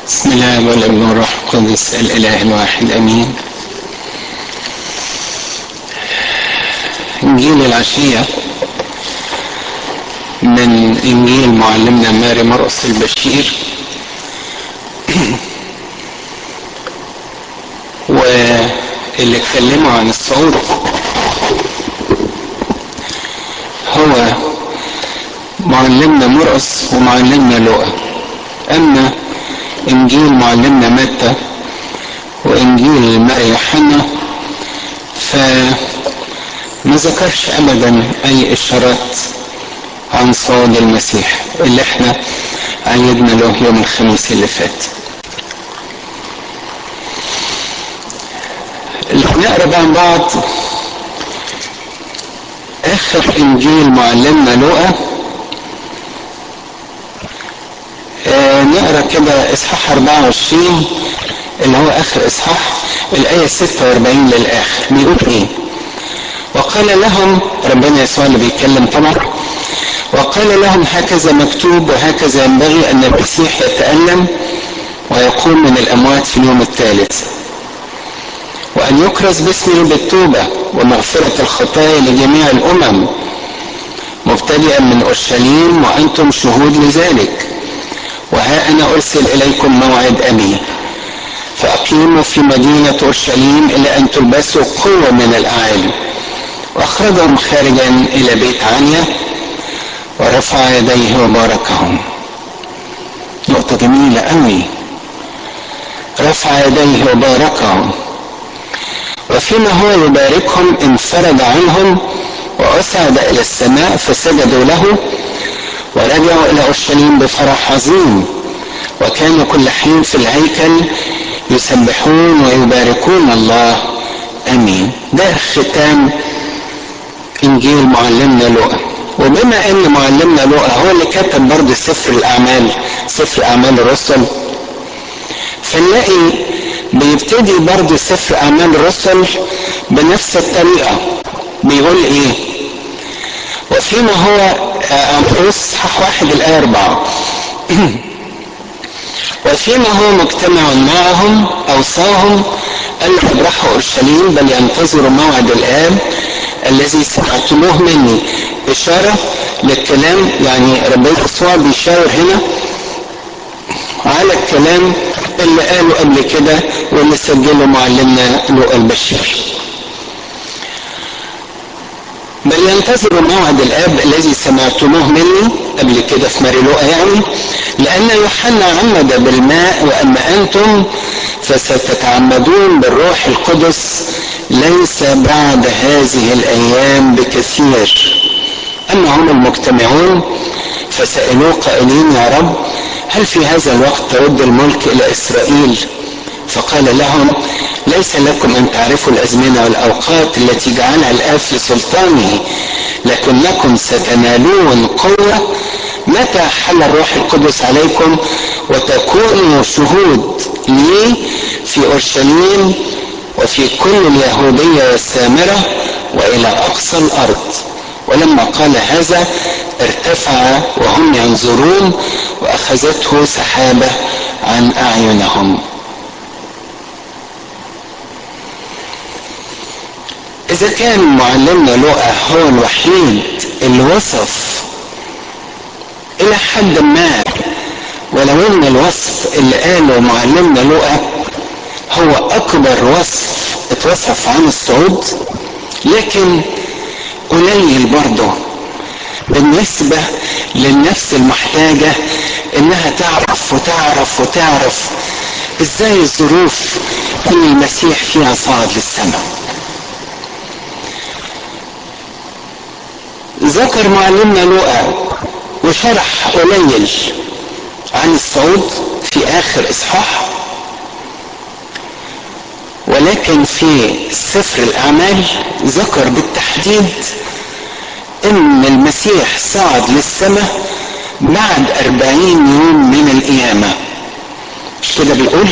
بسم الله والابن والروح القدس الاله الواحد امين انجيل العشيه من انجيل معلمنا ماري مرقس البشير واللي اتكلموا عن الصعود هو معلمنا مرقس ومعلمنا لؤى اما انجيل معلمنا متى وانجيل ماري يوحنا فما ذكرش ابدا اي اشارات عن صعود المسيح اللي احنا عيدنا له يوم الخميس اللي فات لو نقرا بقى بعض اخر انجيل معلمنا لوقا آه نقرا كده اصحاح 24 اللي هو اخر اصحاح الايه 46 للاخر بيقول ايه وقال لهم ربنا يسوع اللي بيتكلم طبعا وقال لهم هكذا مكتوب وهكذا ينبغي ان المسيح يتالم ويقوم من الاموات في اليوم الثالث وان يكرز باسمه بالتوبه ومغفره الخطايا لجميع الامم مبتدئا من اورشليم وانتم شهود لذلك وها انا ارسل اليكم موعد ابي فاقيموا في مدينه اورشليم الى ان تلبسوا قوه من الاعالي واخرجهم خارجا الى بيت عنيا ورفع يديه وباركهم نقطه جميله قوي رفع يديه وباركهم وفيما هو يباركهم انفرد عنهم وأصعد إلى السماء فسجدوا له ورجعوا إلى أورشليم بفرح عظيم وكانوا كل حين في الهيكل يسبحون ويباركون الله آمين ده ختام إنجيل معلمنا لوقا وبما ان معلمنا لوقا هو اللي كتب برضه سفر الاعمال سفر اعمال الرسل فنلاقي بيبتدي برضه سفر اعمال الرسل بنفس الطريقه بيقول ايه وفيما هو اصحاح واحد الايه اربعه وفيما هو مجتمع معهم اوصاهم الا يبرحوا اورشليم بل ينتظروا موعد الاب الذي سمعتموه مني اشاره للكلام يعني ربنا يسوع بيشاور هنا على الكلام اللي قاله قبل كده واللي سجله معلمنا لوقا البشير بل ينتظر موعد الاب الذي سمعتموه مني قبل كده في ماري لوقا يعني لان يوحنا عمد بالماء واما انتم فستتعمدون بالروح القدس ليس بعد هذه الايام بكثير اما هم المجتمعون فسالوه قائلين يا رب هل في هذا الوقت ترد الملك الى اسرائيل فقال لهم ليس لكم ان تعرفوا الازمنه والاوقات التي جعلها الاب في سلطانه لكنكم ستنالون قوه متى حل الروح القدس عليكم وتكونوا شهود لي في اورشليم وفي كل اليهوديه والسامره والى اقصى الارض ولما قال هذا ارتفع وهم ينظرون واخذته سحابه عن اعينهم اذا كان معلمنا لوقا هو الوحيد اللي وصف الى حد ما ولو ان الوصف اللي قاله معلمنا لوقا هو اكبر وصف اتوصف عن الصعود لكن قليل برضه بالنسبة للنفس المحتاجة انها تعرف وتعرف وتعرف ازاي الظروف اللي المسيح فيها صعد للسماء ذكر معلمنا لوقا وشرح قليل عن الصعود في اخر اصحاح ولكن في سفر الاعمال ذكر بالتحديد ان المسيح صعد للسماء بعد أربعين يوم من القيامة مش كده بيقول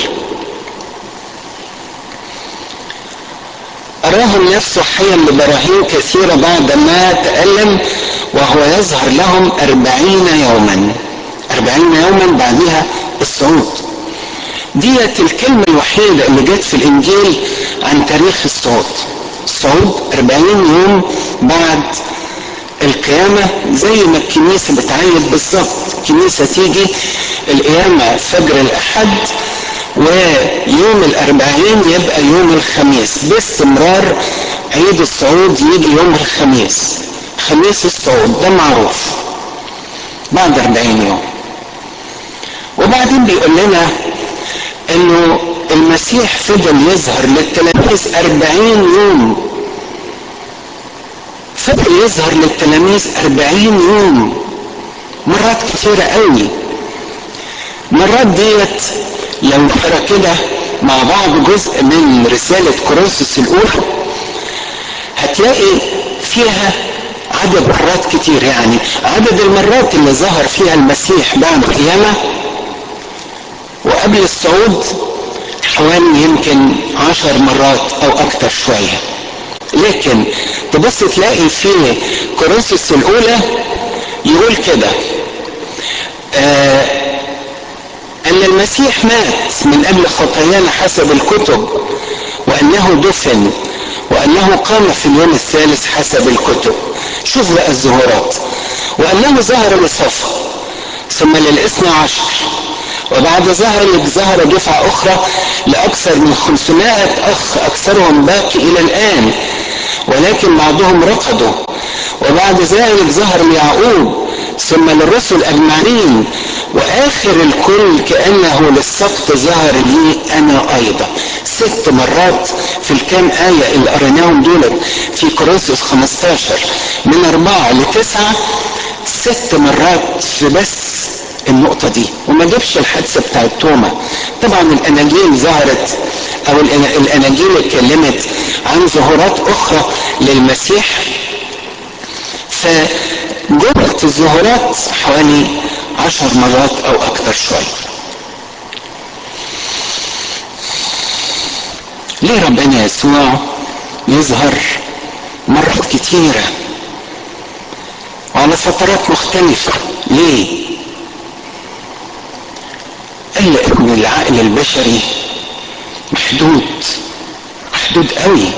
أراهم نفسه حيا ببراهين كثيرة بعد ما تألم وهو يظهر لهم أربعين يوما أربعين يوما بعدها الصعود ديت الكلمة الوحيدة اللي جت في الإنجيل عن تاريخ الصعود الصعود 40 يوم بعد القيامة زي ما الكنيسة بتعيد بالظبط الكنيسة تيجي القيامة فجر الأحد ويوم الأربعين يبقى يوم الخميس باستمرار عيد الصعود يجي يوم الخميس خميس الصعود ده معروف بعد 40 يوم وبعدين بيقول لنا انه المسيح فضل يظهر للتلاميذ 40 يوم فضل يظهر للتلاميذ 40 يوم مرات كثيرة قوي مرات ديت لو نقرا كده مع بعض جزء من رسالة كورنثوس الأولى هتلاقي فيها عدد مرات كتير يعني عدد المرات اللي ظهر فيها المسيح بعد القيامة وقبل الصعود حوالي يمكن عشر مرات أو أكتر شوية لكن تبص تلاقي في كورنثوس الأولى يقول كده آه أن المسيح مات من أجل خطايانا حسب الكتب وأنه دفن وأنه قام في اليوم الثالث حسب الكتب شوف بقى الظهورات وأنه ظهر لصفا ثم للاثنى عشر وبعد ظهر ظهر دفعة أخرى لأكثر من 500 أخ أكثرهم باقي إلى الآن ولكن بعضهم رفضوا وبعد ذلك ظهر ليعقوب ثم للرسل أجمعين وآخر الكل كأنه للسقط ظهر لي أنا أيضا ست مرات في الكام آية اللي قريناهم دول في كورنثوس 15 من أربعة لتسعة ست مرات في بس النقطة دي وما جابش الحادثة بتاعت توما طبعا الأناجيل ظهرت أو الأناجيل اتكلمت عن ظهورات أخرى للمسيح فجملة الظهورات حوالي عشر مرات أو أكثر شوية ليه ربنا يسوع يظهر مرات كتيرة وعلى فترات مختلفة ليه؟ قال ان العقل البشري محدود محدود قوي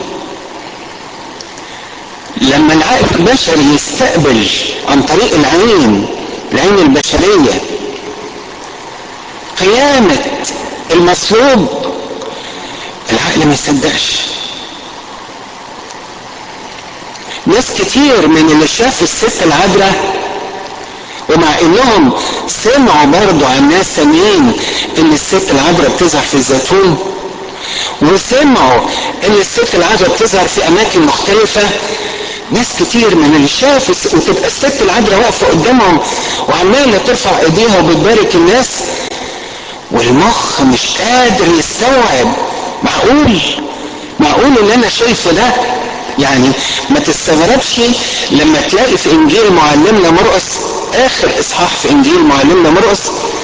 لما العقل البشري يستقبل عن طريق العين العين البشرية قيامة المصلوب العقل ما يصدقش ناس كتير من اللي شاف الست العذراء ومع انهم سمعوا برضو عن ناس ثانيين ان الست العذراء بتظهر في الزيتون وسمعوا ان الست العذراء بتظهر في اماكن مختلفة ناس كتير من اللي شاف وتبقى الست العذراء واقفة قدامهم وعمالة ترفع ايديها وبتبارك الناس والمخ مش قادر يستوعب معقول معقول اللي انا شايفه ده يعني ما تستغربش لما تلاقي في انجيل معلمنا مرقس اخر اصحاح في انجيل معلمنا مرقس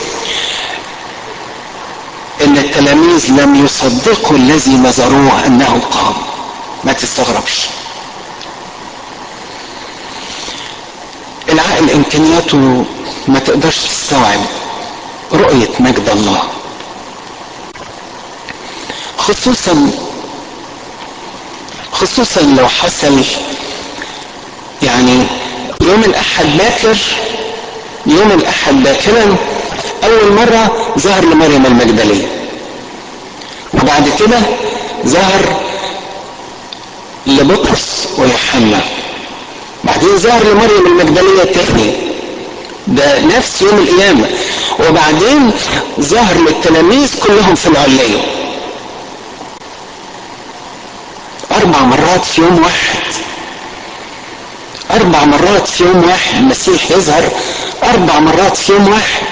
ان التلاميذ لم يصدقوا الذي نظروه انه قام ما تستغربش العقل امكانياته ما تقدرش تستوعب رؤية مجد الله خصوصا خصوصا لو حصل يعني يوم الاحد باكر يوم الاحد باكرا اول مرة ظهر لمريم المجدلية وبعد كده ظهر لبطرس ويوحنا بعدين ظهر لمريم المجدلية تاني ده نفس يوم القيامة وبعدين ظهر للتلاميذ كلهم في العلية أربع مرات في يوم واحد أربع مرات في يوم واحد المسيح يظهر أربع مرات في يوم واحد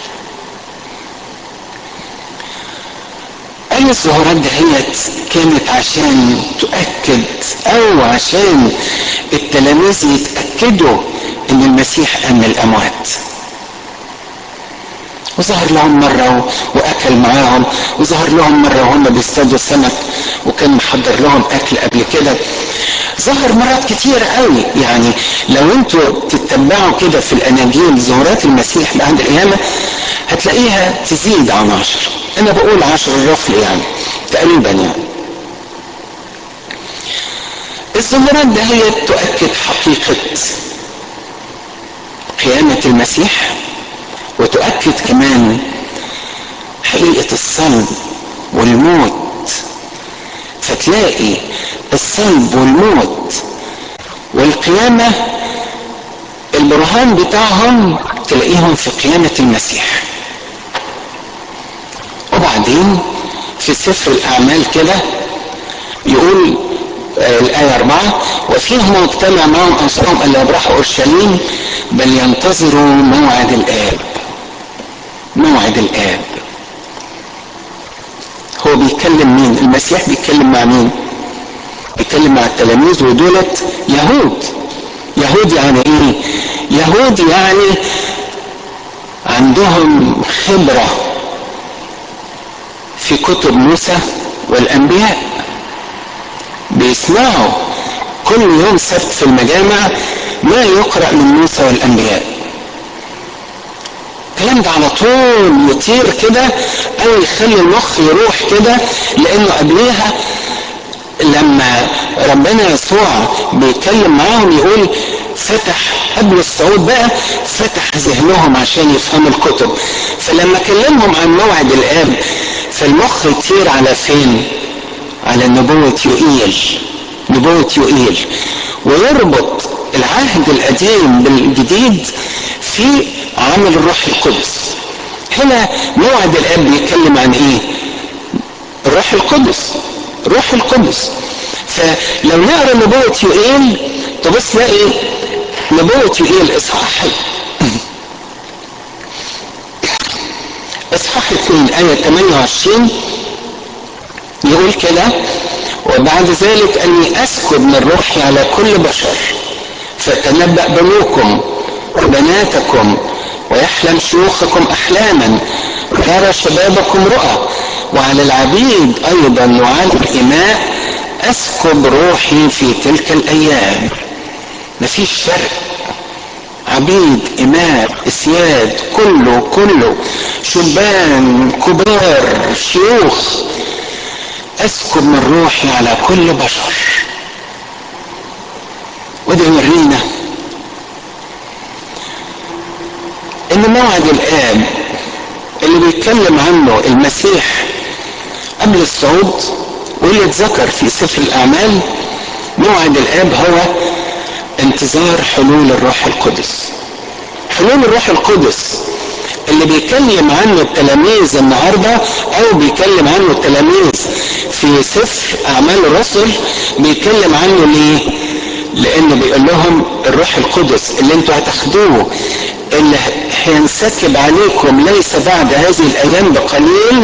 أي الظهورات دهيت كانت عشان تؤكد أو عشان التلاميذ يتأكدوا إن المسيح قام من الأموات وظهر لهم مرة وأكل معاهم وظهر لهم مرة وهم بيصطادوا سمك وكان محضر لهم أكل قبل كده ظهر مرات كتير قوي يعني لو انتوا تتبعوا كده في الأناجيل ظهورات المسيح بعد القيامة هتلاقيها تزيد عن عشر أنا بقول عشر الرفل يعني تقريبا يعني الظهورات ده هي تؤكد حقيقة قيامة المسيح وتؤكد كمان حقيقة الصلب والموت فتلاقي الصلب والموت والقيامة البرهان بتاعهم تلاقيهم في قيامة المسيح وبعدين في سفر الأعمال كده يقول الآية أربعة وفيهم اجتمع معهم أنصارهم ألا يبرحوا أورشليم بل ينتظروا موعد الآب موعد الآب هو بيكلم مين المسيح بيتكلم مع مين بيتكلم مع التلاميذ ودولت يهود يهود يعني ايه يهود يعني عندهم خبرة في كتب موسى والأنبياء بيسمعوا كل يوم سبت في المجامع ما يقرأ من موسى والأنبياء الكلام ده على طول يطير كده او يخلي المخ يروح كده لانه قبليها لما ربنا يسوع بيتكلم معاهم يقول فتح قبل الصعود بقى فتح ذهنهم عشان يفهموا الكتب فلما كلمهم عن موعد الاب فالمخ يطير على فين على نبوة يوئيل نبوة يوئيل ويربط العهد القديم بالجديد في عمل الروح القدس هنا موعد الاب بيتكلم عن ايه الروح القدس روح القدس فلو نقرا نبوة يوئيل تبص تلاقي نبوة يوئيل اصحاح اصحاح 2 آية 28 يقول كده وبعد ذلك اني اسكب من روحي على كل بشر فتنبأ بنوكم وبناتكم ويحلم شيوخكم احلاما ويرى شبابكم رؤى وعلى العبيد ايضا وعلى الاماء اسكب روحي في تلك الايام مفيش فرق عبيد اماء اسياد كله كله شبان كبار شيوخ اسكب من روحي على كل بشر وده يورينا ان موعد الاب اللي بيتكلم عنه المسيح قبل الصعود واللي اتذكر في سفر الاعمال موعد الاب هو انتظار حلول الروح القدس حلول الروح القدس اللي بيتكلم عنه التلاميذ النهارده او بيتكلم عنه التلاميذ في سفر اعمال الرسل بيتكلم عنه ليه لانه بيقول لهم الروح القدس اللي انتوا هتاخدوه اللي هينسكب عليكم ليس بعد هذه الايام بقليل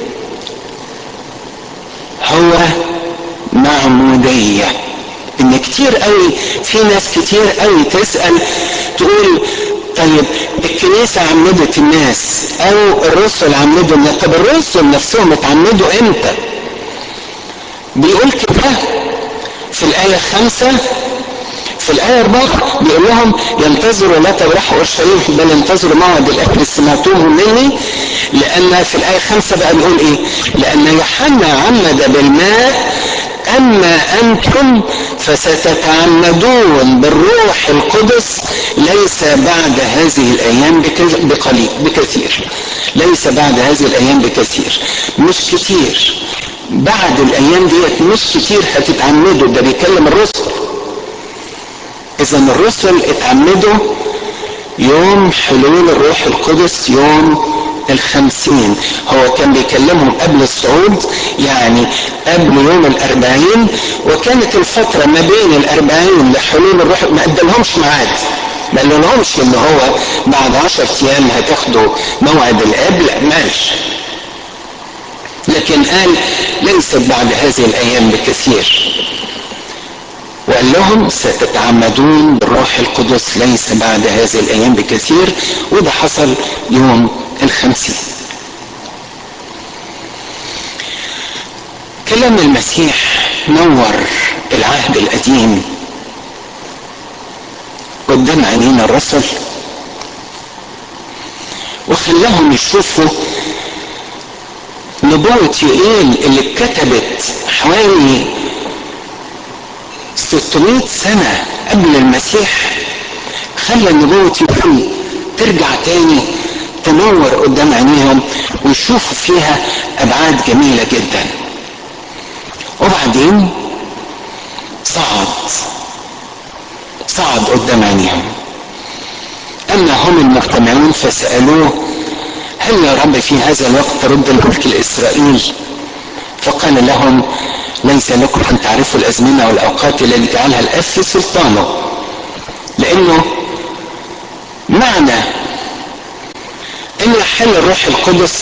هو معموديه ان كتير قوي في ناس كتير قوي تسال تقول طيب الكنيسة عمدت الناس او الرسل عمدوا الناس طب الرسل نفسهم اتعمدوا امتى بيقول كده في الآية خمسة في الآية أربعة بيقول لهم ينتظروا لا تبرحوا أورشليم بل انتظروا موعد الأكل اللي سمعتوه مني لأن في الآية خمسة بقى بيقول إيه؟ لأن يوحنا عمد بالماء أما أنتم فستتعمدون بالروح القدس ليس بعد هذه الأيام بقليل بكثير ليس بعد هذه الأيام بكثير مش كتير بعد الأيام ديت مش كتير هتتعمدوا ده بيكلم الرسل إذا الرسل اتعمدوا يوم حلول الروح القدس يوم الخمسين هو كان بيكلمهم قبل الصعود يعني قبل يوم الأربعين وكانت الفترة ما بين الأربعين لحلول الروح ما ادالهمش ميعاد ما قالهمش ان هو بعد عشر ايام هتاخدوا موعد الاب لا مالش لكن قال ليست بعد هذه الايام بكثير وقال لهم ستتعمدون بالروح القدس ليس بعد هذه الايام بكثير وده حصل يوم الخمسين كلام المسيح نور العهد القديم قدام عينينا الرسل وخلاهم يشوفوا نبوة يوئيل اللي اتكتبت حوالي 600 سنة قبل المسيح خلى نبوة يوئيل ترجع تاني تنور قدام عينيهم ويشوفوا فيها أبعاد جميلة جدا وبعدين صعد صعد قدام عينيهم أما هم المجتمعون فسألوه هل يا رب في هذا الوقت ترد الملك لإسرائيل فقال لهم ليس لكم أن تعرفوا الأزمنة والأوقات التي جعلها الأب في سلطانه لأنه معنى أن يحل الروح القدس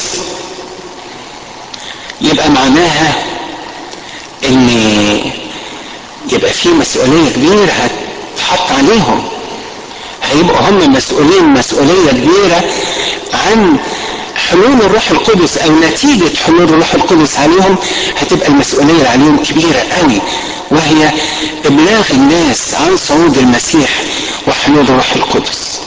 يبقى معناها ان يبقى في مسؤوليه كبيره هتحط عليهم هيبقوا هم مسؤولين مسؤوليه كبيره عن حلول الروح القدس او نتيجه حلول الروح القدس عليهم هتبقى المسؤوليه اللي عليهم كبيره قوي وهي ابلاغ الناس عن صعود المسيح وحلول الروح القدس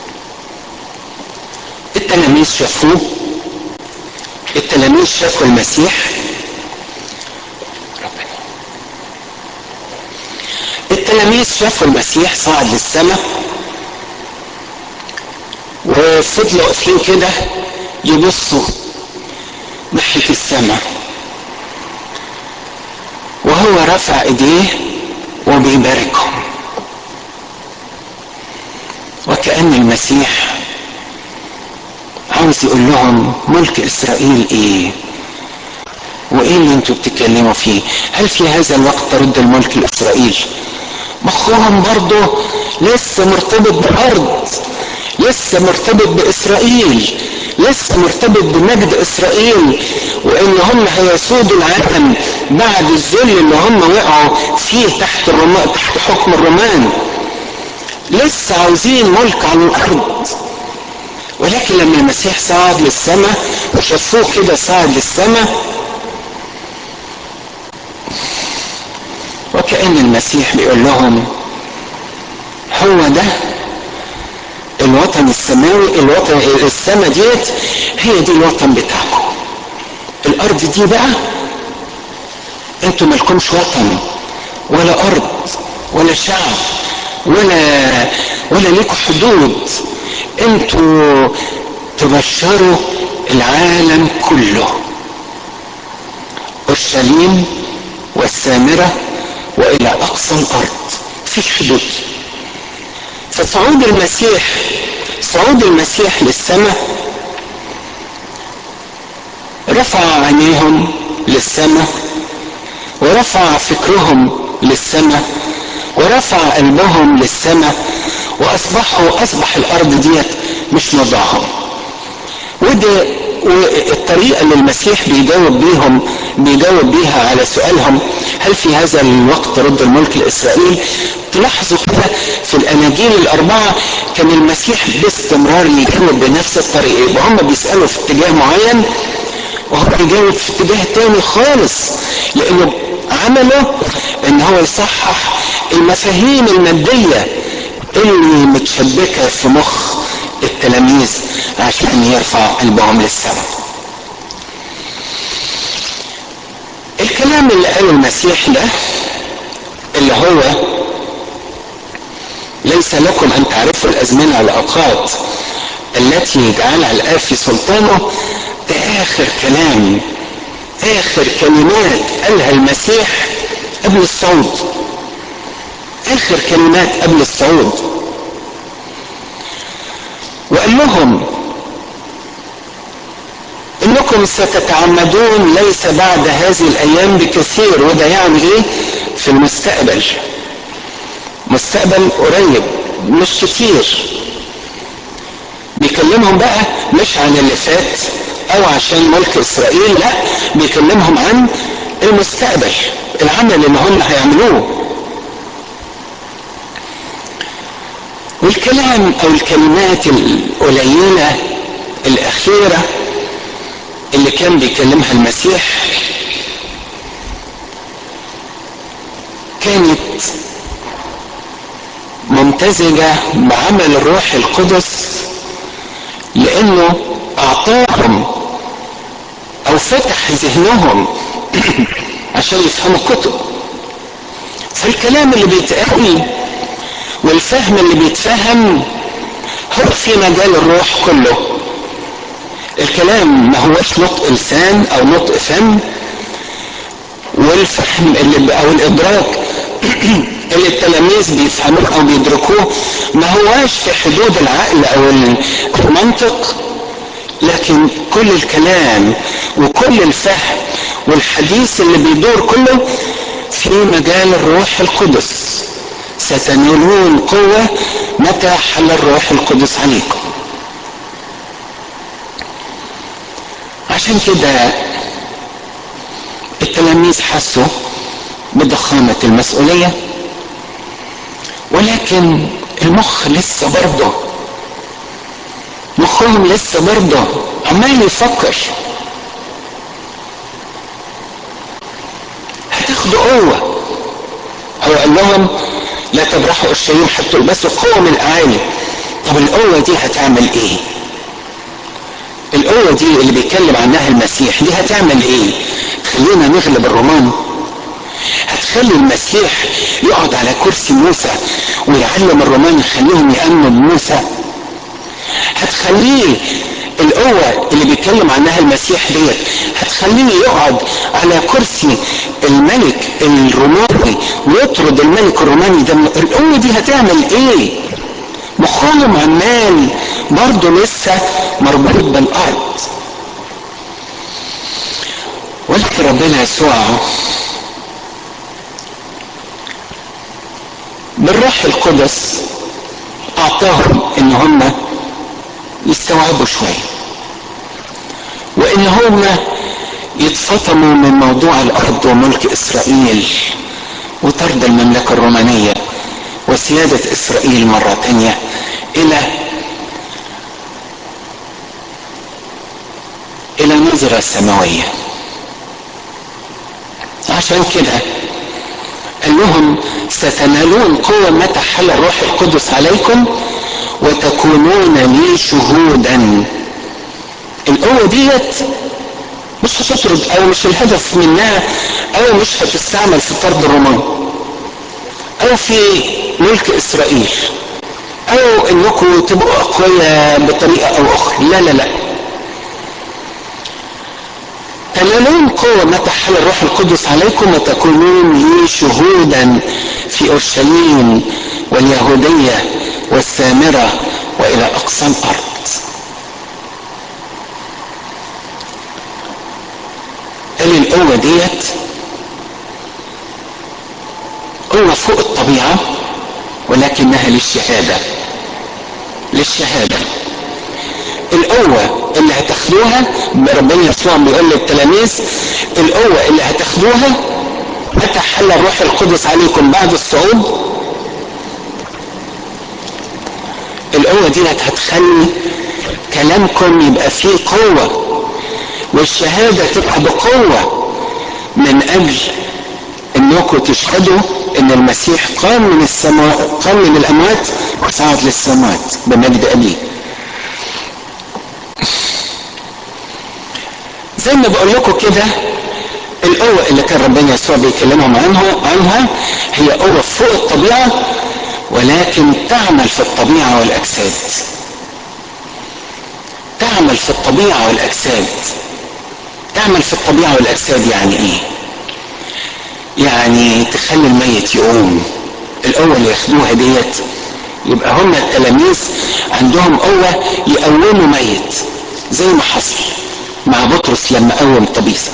التلاميذ شافوه التلاميذ شافوا المسيح التلاميذ شافوا المسيح صعد للسماء وفضلوا واقفين كده يبصوا ناحية السماء وهو رفع ايديه وبيباركهم وكأن المسيح عاوز يقول لهم ملك اسرائيل ايه وايه اللي انتوا بتتكلموا فيه هل في هذا الوقت ترد الملك لاسرائيل مخهم برضه لسه مرتبط بارض لسه مرتبط باسرائيل لسه مرتبط بمجد اسرائيل وان هم هيسودوا العالم بعد الذل اللي هم وقعوا فيه تحت الرومان تحت حكم الرومان لسه عاوزين ملك على الارض ولكن لما المسيح صعد للسماء وشافوه كده صعد للسماء وكأن المسيح بيقول لهم هو ده الوطن السماوي الوطن السماء ديت هي دي الوطن بتاعكم الارض دي بقى انتوا مالكمش وطن ولا ارض ولا شعب ولا ولا ليكوا حدود انتوا تبشروا العالم كله اورشليم والسامره والى اقصى الارض مفيش حدود فصعود المسيح صعود المسيح للسماء رفع عينيهم للسماء ورفع فكرهم للسماء ورفع قلبهم للسماء واصبحوا اصبح الارض ديت مش موضعهم وده والطريقه اللي المسيح بيجاوب بيهم بيجاوب بيها على سؤالهم هل في هذا الوقت رد الملك لاسرائيل تلاحظوا كده في الاناجيل الاربعه كان المسيح باستمرار يجاوب بنفس الطريقه يبقى هم بيسالوا في اتجاه معين وهو بيجاوب في اتجاه تاني خالص لانه عمله ان هو يصحح المفاهيم الماديه اللي متشبكه في مخ التلاميذ عشان يرفع قلبهم للسماء الكلام اللي قاله المسيح ده اللي هو ليس لكم ان تعرفوا الازمنه والاوقات التي جعلها الاب في سلطانه ده اخر كلام اخر كلمات قالها المسيح قبل الصعود اخر كلمات قبل الصعود وقال لهم انكم ستتعمدون ليس بعد هذه الايام بكثير وده يعني ايه في المستقبل مستقبل قريب مش كتير بيكلمهم بقى مش عن اللي فات او عشان ملك اسرائيل لا بيكلمهم عن المستقبل العمل اللي هم هيعملوه والكلام او الكلمات القليله الأخيرة اللي كان بيكلمها المسيح كانت ممتزجة بعمل الروح القدس لأنه أعطاهم أو فتح ذهنهم عشان يفهموا الكتب فالكلام اللي بيتقال والفهم اللي بيتفهم هو في مجال الروح كله الكلام ما هوش نطق لسان او نطق فم والفهم اللي او الادراك اللي التلاميذ بيفهموه او بيدركوه ما هواش في حدود العقل او المنطق لكن كل الكلام وكل الفهم والحديث اللي بيدور كله في مجال الروح القدس ستنالون قوة متى حل الروح القدس عليكم عشان كده التلاميذ حسوا بضخامة المسؤولية ولكن المخ لسه برضه مخهم لسه برضه عمال يفكر هتاخدوا قوة هو قال لهم لا تبرحوا الشيوخ حتى تلبسوا قوة من الأعالي طب القوة دي هتعمل ايه القوة دي اللي بيتكلم عنها المسيح دي هتعمل ايه تخلينا نغلب الرومان هتخلي المسيح يقعد على كرسي موسى ويعلم الرومان يخليهم يأمنوا بموسى هتخليه القوة اللي بيتكلم عنها المسيح ديت هتخليه يقعد على كرسي الملك الروماني ويطرد الملك الروماني ده القوة دي هتعمل ايه مخهم عمال برضه لسه مربوط بالارض ولكن ربنا يسوع بالروح القدس اعطاهم ان هم يستوعبوا شويه وان هم يتفطموا من موضوع الارض وملك اسرائيل وطرد المملكه الرومانيه وسياده اسرائيل مره تانيه الى الى نظره سماويه عشان كده قال لهم ستنالون قوة متى حل الروح القدس عليكم وتكونون لي شهودا القوة ديت مش هتطرد او مش الهدف منها او مش هتستعمل في طرد الرومان او في ملك اسرائيل او انكم تبقوا اقوياء بطريقة او اخرى لا لا لا تنالون قوة متى حل الروح القدس عليكم وتكونون لي شهودا في اورشليم واليهودية والسامرة والى اقصى الارض قال القوة ديت قوة فوق الطبيعة ولكنها للشهادة للشهادة القوة اللي هتاخدوها ربنا يسوع بيقول للتلاميذ القوة اللي هتاخدوها متى حل الروح القدس عليكم بعد الصعود القوة دي هتخلي كلامكم يبقى فيه قوة والشهادة تبقى بقوة من أجل انكم تشهدوا ان المسيح قام من السماء قام من الاموات وصعد للسماوات بمجد ابيه زي ما بقول لكم كده القوة اللي كان ربنا يسوع بيكلمهم عنها عنها هي قوة فوق الطبيعة ولكن تعمل في الطبيعة والأجساد تعمل في الطبيعة والأجساد تعمل في الطبيعة والأجساد يعني إيه؟ يعني تخلي الميت يقوم القوة اللي ياخدوها ديت يبقى هم التلاميذ عندهم قوة يقوموا ميت زي ما حصل مع بطرس لما قوم طبيسة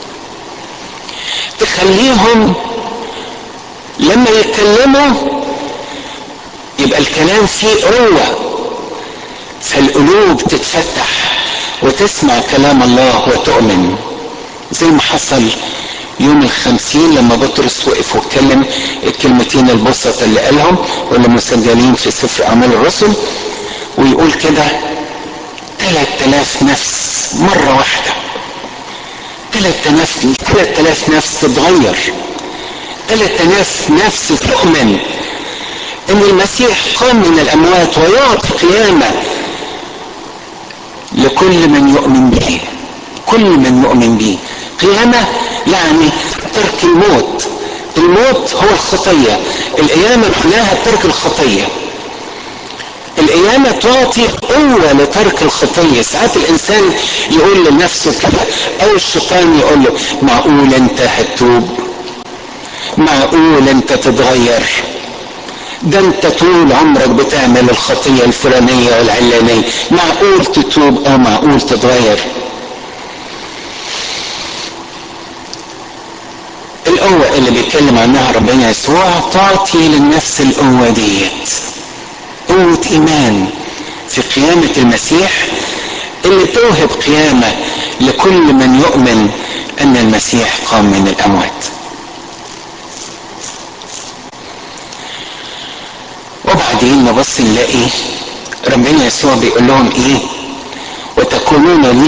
تخليهم لما يتكلموا يبقى الكلام فيه قوة فالقلوب تتفتح وتسمع كلام الله وتؤمن زي ما حصل يوم الخمسين لما بطرس وقف واتكلم الكلمتين البسطة اللي قالهم واللي مسجلين في سفر أعمال الرسل ويقول كده ثلاث آلاف نفس مرة واحدة ثلاث آلاف ثلاث آلاف نفس تتغير ثلاث آلاف نفس تؤمن ان المسيح قام من الاموات ويعطي قيامة لكل من يؤمن به كل من يؤمن به قيامة يعني ترك الموت الموت هو الخطية القيامة معناها ترك الخطية القيامة تعطي قوة لترك الخطية ساعات الإنسان يقول لنفسه كده أو الشيطان يقول له معقول أنت هتتوب معقول أنت تتغير ده أنت طول عمرك بتعمل الخطية الفلانية والعلانية معقول تتوب أو معقول تتغير القوة اللي بيتكلم عنها ربنا يسوع تعطي للنفس القوة ديت قوة إيمان في قيامة المسيح اللي توهب قيامة لكل من يؤمن أن المسيح قام من الأموات وبعدين نبص نلاقي ربنا يسوع بيقول لهم ايه وتكونون لي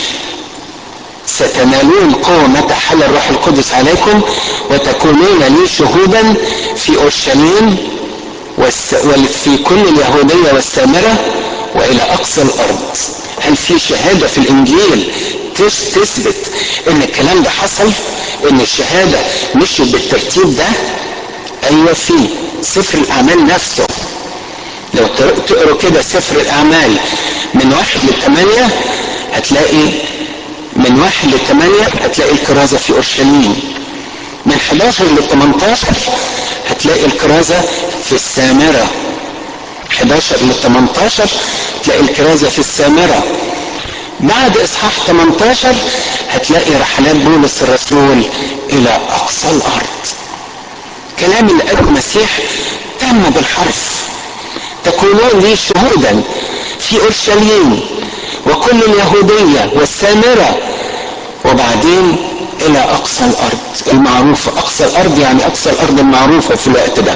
ستنالون قوة متى حل الروح القدس عليكم وتكونون لي شهودا في اورشليم وفي كل اليهودية والسامرة والى اقصى الارض هل في شهادة في الانجيل تثبت ان الكلام ده حصل ان الشهادة مشيت بالترتيب ده ايوه في سفر الاعمال نفسه لو تقروا كده سفر الاعمال من واحد لثمانية هتلاقي من واحد لثمانية هتلاقي الكرازة في اورشليم من 11 ل 18 هتلاقي الكرازة في السامرة 11 ل 18 تلاقي الكرازة في السامرة بعد اصحاح 18 هتلاقي رحلات بولس الرسول الى اقصى الارض كلام اللي قاله المسيح تم بالحرف تكونون لي شهودا في اورشليم وكل اليهودية والسامرة وبعدين الى اقصى الارض المعروفة اقصى الارض يعني اقصى الارض المعروفة في الوقت ده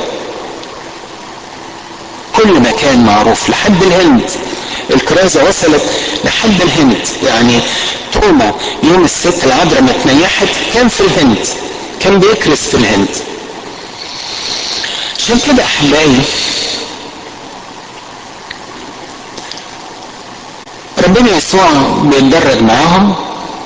كل مكان معروف لحد الهند الكرازة وصلت لحد الهند يعني توما يوم الست العذراء ما اتنيحت كان في الهند كان بيكرس في الهند عشان كده احبائي ربنا يسوع بيتدرج معاهم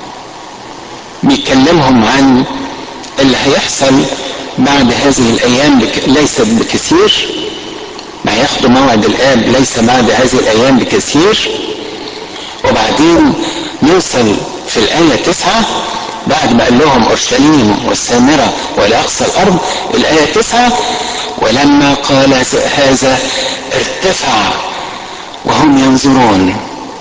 بيكلمهم عن اللي هيحصل بعد هذه الايام بك... ليست بكثير ما هياخدوا موعد الاب ليس بعد هذه الايام بكثير وبعدين نوصل في الايه تسعة بعد ما قال لهم اورشليم والسامره ولاقصى الارض الايه تسعة ولما قال هذا ارتفع وهم ينظرون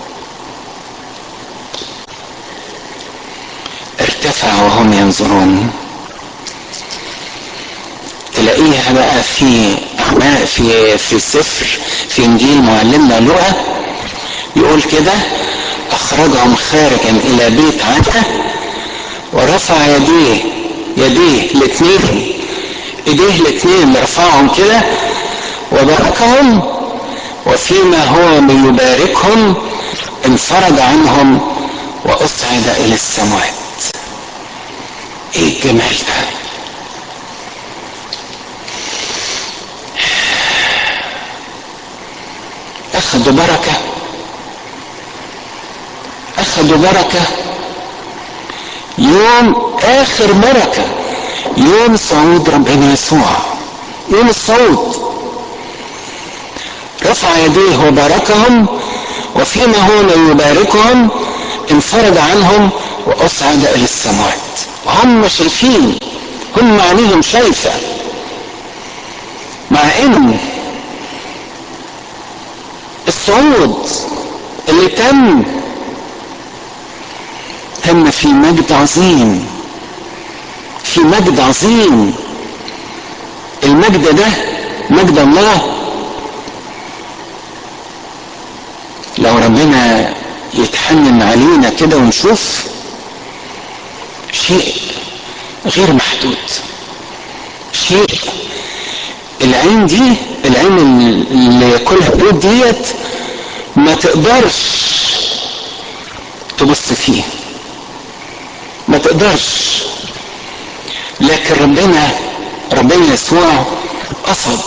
ارتفع وهم ينظرون تلاقيها بقى في اعماء في في سفر في انجيل معلمنا لوقا يقول كده اخرجهم خارجا الى بيت عتا ورفع يديه يديه الاثنين ايديه الاثنين رفعهم كده وباركهم وفيما هو من يباركهم انفرد عنهم واصعد الى السماوات ايه الجمال ده اخذوا بركة اخذوا بركة يوم اخر بركة يوم صعود ربنا يسوع يوم الصعود رفع يديه وباركهم وفيما هو من يباركهم انفرد عنهم واصعد الى السماوات وهم شايفين هم عينيهم شايفة مع ان الصعود اللي تم تم في مجد عظيم في مجد عظيم المجد ده مجد الله لو ربنا يتحنن علينا كده ونشوف شيء غير محدود شيء العين دي العين اللي كلها بيوت ديت ما تقدرش تبص فيه ما تقدرش لكن ربنا ربنا يسوع قصد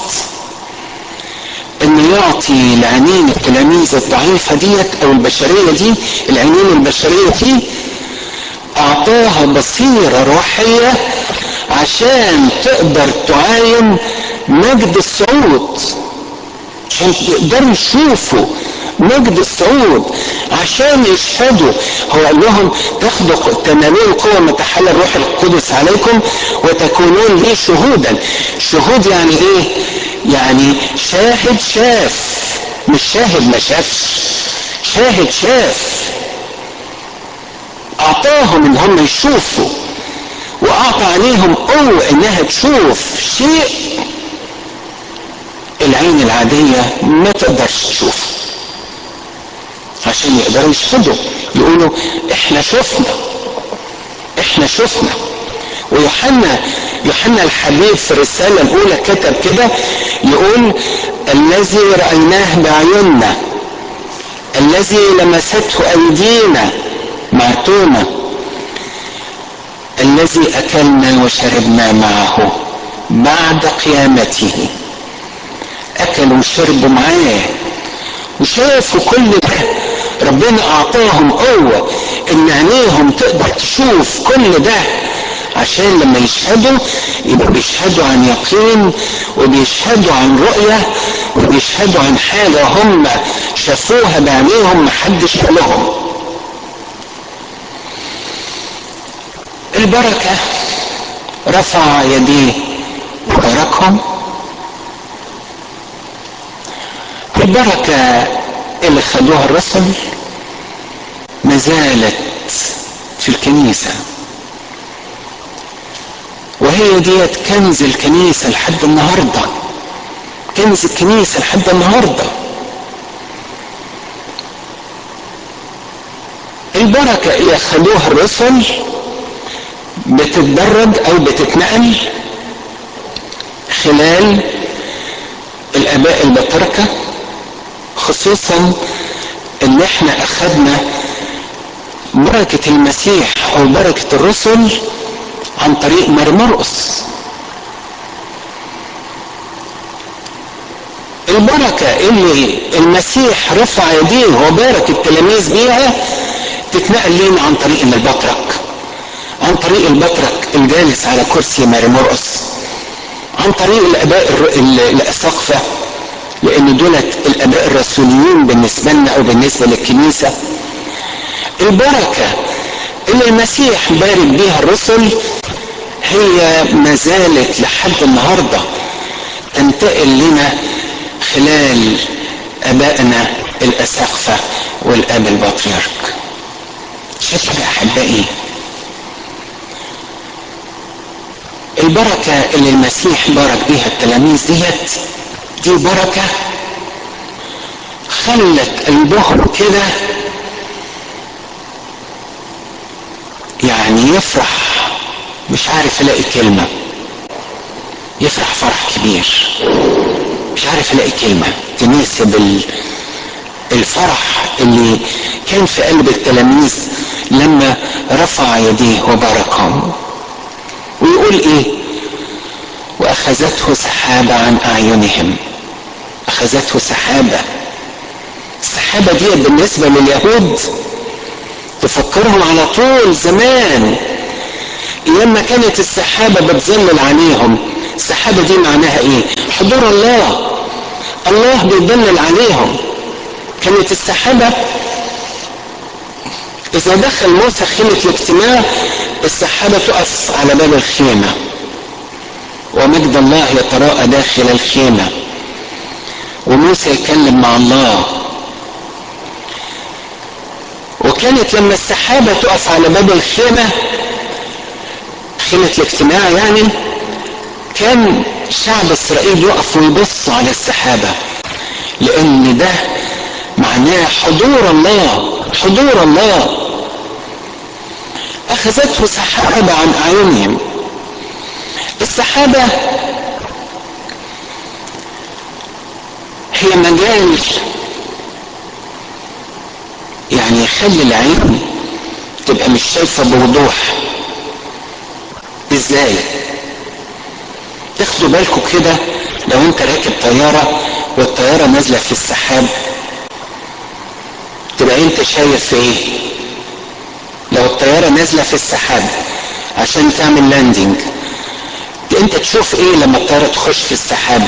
انه يعطي العينين التلاميذ الضعيفة ديت او البشرية دي العينين البشرية دي اعطاها بصيرة روحية عشان تقدر تعاين مجد الصعود عشان يقدروا يشوفوا مجد الصعود عشان يشهدوا هو قال لهم تاخدوا تنالون قوة متحلى الروح القدس عليكم وتكونون لي شهودا شهود يعني ايه يعني شاهد شاف مش شاهد ما شافش شاهد شاف اعطاهم ان هم يشوفوا واعطى عليهم قوة انها تشوف شيء العين العادية ما تقدرش تشوفه عشان يقدروا يشهدوا يقولوا احنا شفنا احنا شفنا ويوحنا يوحنا الحبيب في الرسالة الأولى كتب كده يقول الذي رأيناه بعيوننا الذي لمسته أيدينا معتومة الذي أكلنا وشربنا معه بعد قيامته أكلوا وشربوا معاه وشافوا كل ده ربنا أعطاهم قوة إن عينيهم تقدر تشوف كل ده عشان لما يشهدوا يبقوا بيشهدوا عن يقين وبيشهدوا عن رؤية وبيشهدوا عن حاجة هم شافوها بعينيهم محدش قال لهم البركة رفع يديه وباركهم البركة اللي خدوها الرسل ما زالت في الكنيسة وهي ديت كنز الكنيسة لحد النهاردة كنز الكنيسة لحد النهاردة البركة اللي خدوها الرسل بتتدرج او بتتنقل خلال الاباء البطركه خصوصا ان احنا اخذنا بركة المسيح او بركة الرسل عن طريق مرمرقس البركة اللي المسيح رفع يديه وبارك التلاميذ بيها تتنقل لنا عن طريق البطرك عن طريق البطرك الجالس على كرسي مرمرقس عن طريق الاباء الاساقفه لان دولت الاباء الرسوليين بالنسبه لنا او بالنسبه للكنيسه البركه اللي المسيح بارك بيها الرسل هي ما زالت لحد النهارده تنتقل لنا خلال ابائنا الاساقفه والاب البطريرك شوفوا يا احبائي البركه اللي المسيح بارك بيها التلاميذ ديت دي بركة خلت قلبهم كده يعني يفرح مش عارف الاقي كلمة يفرح فرح كبير مش عارف الاقي كلمة تناسب الفرح اللي كان في قلب التلاميذ لما رفع يديه وباركهم ويقول ايه واخذته سحابة عن اعينهم اخذته سحابة السحابة دي بالنسبة لليهود تفكرهم على طول زمان لما كانت السحابة بتظلل عليهم السحابة دي معناها ايه حضور الله الله بيظلل عليهم كانت السحابة اذا دخل موسى خيمة الاجتماع السحابة تقف على باب الخيمة ومجد الله يتراءى داخل الخيمة وموسى يتكلم مع الله وكانت لما السحابة تقف على باب الخيمة خيمة الاجتماع يعني كان شعب اسرائيل يقف ويبص على السحابة لان ده معناه حضور الله حضور الله اخذته سحابة عن اعينهم السحابة هي مجال يعني يخلي العين تبقى مش شايفة بوضوح ازاي تاخدوا بالكم كده لو انت راكب طيارة والطيارة نازلة في السحاب تبقى انت شايف ايه لو الطيارة نازلة في السحاب عشان تعمل لاندنج انت تشوف ايه لما الطيارة تخش في السحاب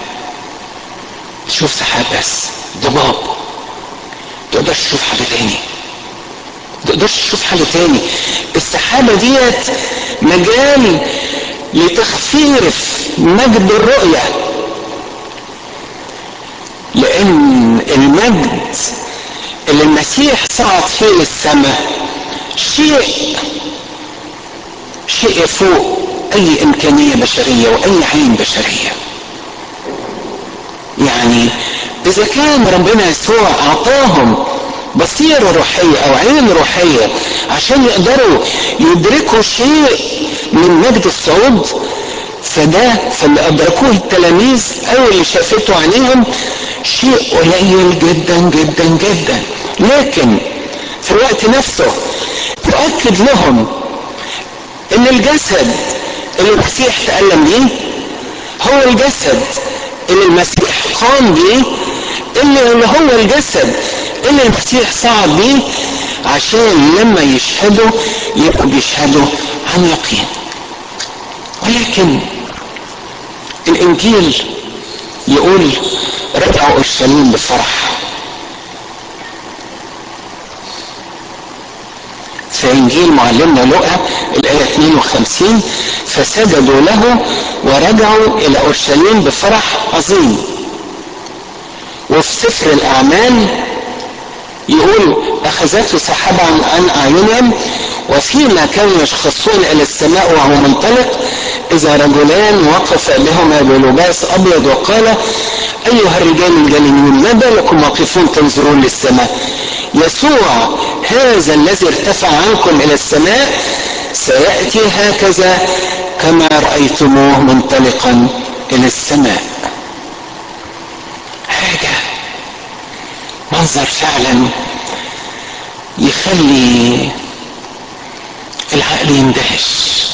تشوف سحاب بس ضباب تقدرش تشوف حاجة تاني تقدرش تشوف حاجة تاني السحابة ديت مجال لتخفيف مجد الرؤية لأن المجد اللي المسيح صعد فيه للسماء شيء شيء يفوق أي إمكانية بشرية وأي عين بشرية يعني إذا كان ربنا يسوع أعطاهم بصيرة روحية أو عين روحية عشان يقدروا يدركوا شيء من مجد الصعود فده فاللي أدركوه التلاميذ أو اللي شافته عينيهم شيء قليل جدا جدا جدا لكن في الوقت نفسه تؤكد لهم ان الجسد اللي المسيح تألم بيه هو الجسد اللي المسيح قام بيه اللي هو الجسد اللي المسيح صعد بيه عشان لما يشهدوا يبقوا بيشهدوا عن يقين ولكن الانجيل يقول رجعوا اورشليم بفرح في انجيل معلمنا لقى الايه 52 فسجدوا له ورجعوا الى اورشليم بفرح عظيم وفي سفر الاعمال يقول اخذته سحابة عن اعينهم وفيما كانوا يشخصون الى السماء وهو منطلق اذا رجلان وقف بهما بلباس ابيض وقال ايها الرجال الجليلون ما بالكم واقفون تنظرون للسماء يسوع هذا الذي ارتفع عنكم الى السماء سياتي هكذا كما رايتموه منطلقا الى السماء حاجه منظر فعلا يخلي العقل يندهش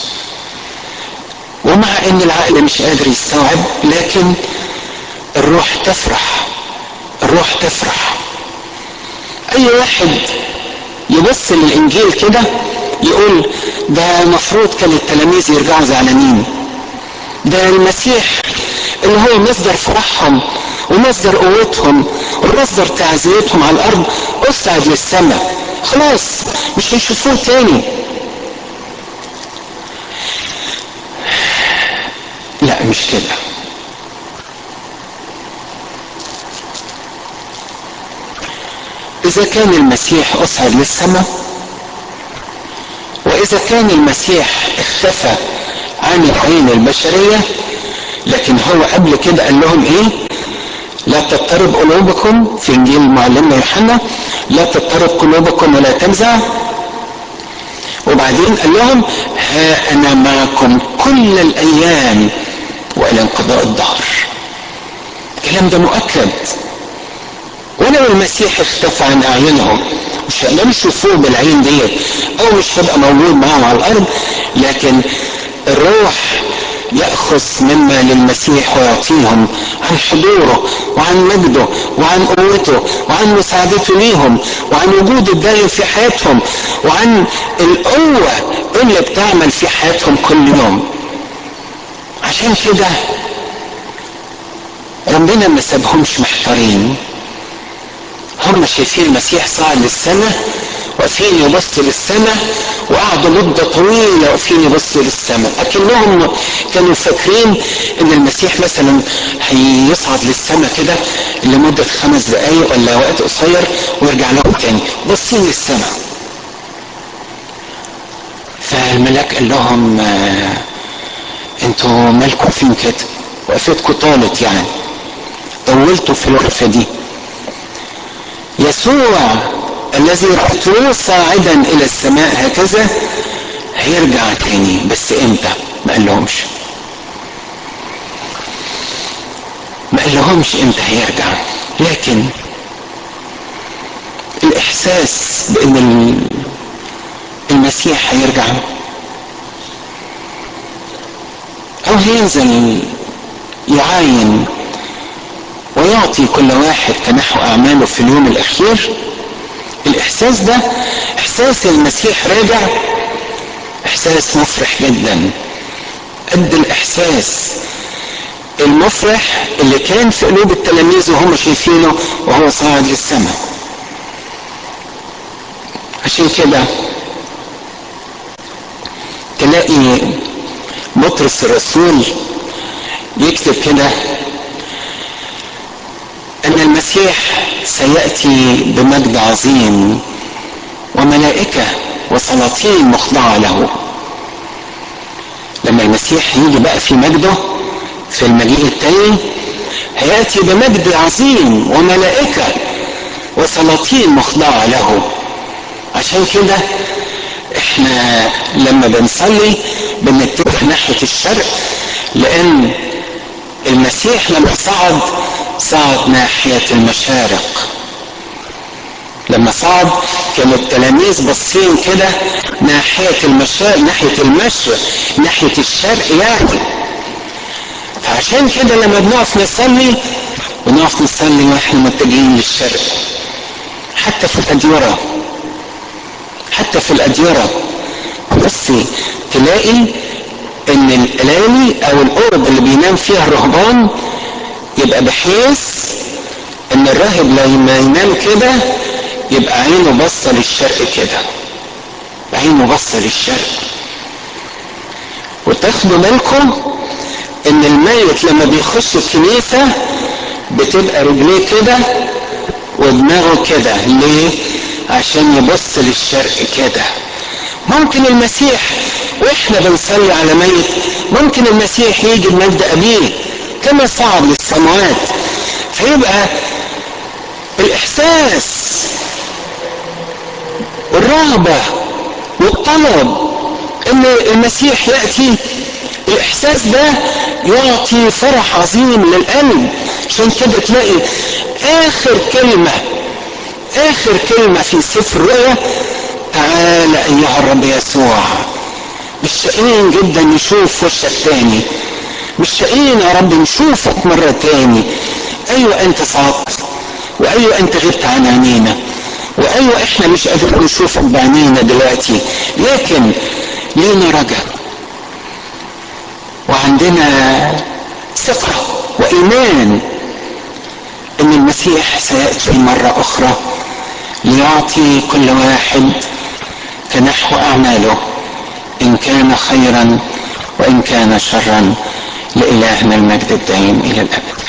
ومع ان العقل مش قادر يستوعب لكن الروح تفرح الروح تفرح اي واحد يبص للانجيل كده يقول ده المفروض كان التلاميذ يرجعوا زعلانين ده المسيح اللي هو مصدر فرحهم ومصدر قوتهم ومصدر تعزيتهم على الارض اصعد للسماء خلاص مش هيشوفوه تاني لا مش كده اذا كان المسيح اصعد للسماء واذا كان المسيح اختفى عن العين البشريه لكن هو قبل كده قال لهم ايه لا تضطرب قلوبكم في انجيل معلمنا يوحنا لا تضطرب قلوبكم ولا تجزع وبعدين قال لهم ها انا معكم كل الايام والى انقضاء الدهر الكلام ده مؤكد ولو المسيح اختفى عن اعينهم مش هيقدروا يشوفوه بالعين ديت او مش هيبقى موجود معاهم على الارض لكن الروح ياخذ مما للمسيح ويعطيهم عن حضوره وعن مجده وعن قوته وعن مساعدته ليهم وعن وجود الدائم في حياتهم وعن القوه اللي بتعمل في حياتهم كل يوم عشان كده ربنا ما سابهمش محتارين هم شايفين المسيح صعد للسماء واقفين يبصوا للسماء وقعدوا مدة طويلة واقفين يبصوا للسماء لكنهم كانوا فاكرين ان المسيح مثلا هيصعد للسماء كده لمدة خمس دقايق ولا وقت قصير ويرجع لهم تاني باصين للسماء فالملاك قال لهم آه انتوا مالكم فين كده وقفتكم طالت يعني طولتوا في الوقفة دي يسوع الذي رأيتموه صاعدا إلى السماء هكذا هيرجع تاني بس امتى؟ ما قال لهمش ما قال لهمش امتى هيرجع لكن الإحساس بأن المسيح هيرجع او هينزل يعاين ويعطي كل واحد كنحو اعماله في اليوم الاخير الاحساس ده احساس المسيح راجع احساس مفرح جدا قد الاحساس المفرح اللي كان في قلوب التلاميذ وهم شايفينه وهو صاعد للسماء عشان كده تلاقي بطرس الرسول يكتب كده ان المسيح سياتي بمجد عظيم وملائكه وسلاطين مخضعه له لما المسيح يجي بقى في مجده في المجيء التاني هياتي بمجد عظيم وملائكه وسلاطين مخضعه له عشان كده احنا لما بنصلي بنتجه ناحيه الشرق لان المسيح لما صعد صعد ناحيه المشارق لما صعد كانوا التلاميذ باصين كده ناحيه المشارق ناحيه المشرق ناحيه الشرق يعني فعشان كده لما بنقف نصلي بنقف نصلي واحنا متجهين للشرق حتى في الاديره حتى في الاديره بصي تلاقي ان الالالي او الاوض اللي بينام فيها الرهبان يبقى بحيث ان الراهب لما ينام كده يبقى عينه باصه للشرق كده عينه باصه للشرق وتاخدوا بالكم ان الميت لما بيخش الكنيسه بتبقى رجليه كده ودماغه كده ليه عشان يبص للشرق كده ممكن المسيح واحنا بنصلي على ميت ممكن المسيح يجي بمجد ابيه كما صعد للسماوات فيبقى الاحساس والرغبه والطلب ان المسيح ياتي الاحساس ده يعطي فرح عظيم للقلب عشان كده تلاقي اخر كلمه اخر كلمه في سفر الرؤيا تعال ايها الرب يسوع مشتاقين جدا نشوف وشك تاني مشتاقين يا رب نشوفك مرة تاني ايوه انت صعدت وايوه انت غبت عن عينينا وايوه احنا مش قادرين نشوفك بعينينا دلوقتي لكن لينا رجاء وعندنا ثقة وإيمان إن المسيح سيأتي مرة أخرى ليعطي كل واحد كنحو أعماله إن كان خيرا وإن كان شرا لإلهنا المجد الدائم إلى الأبد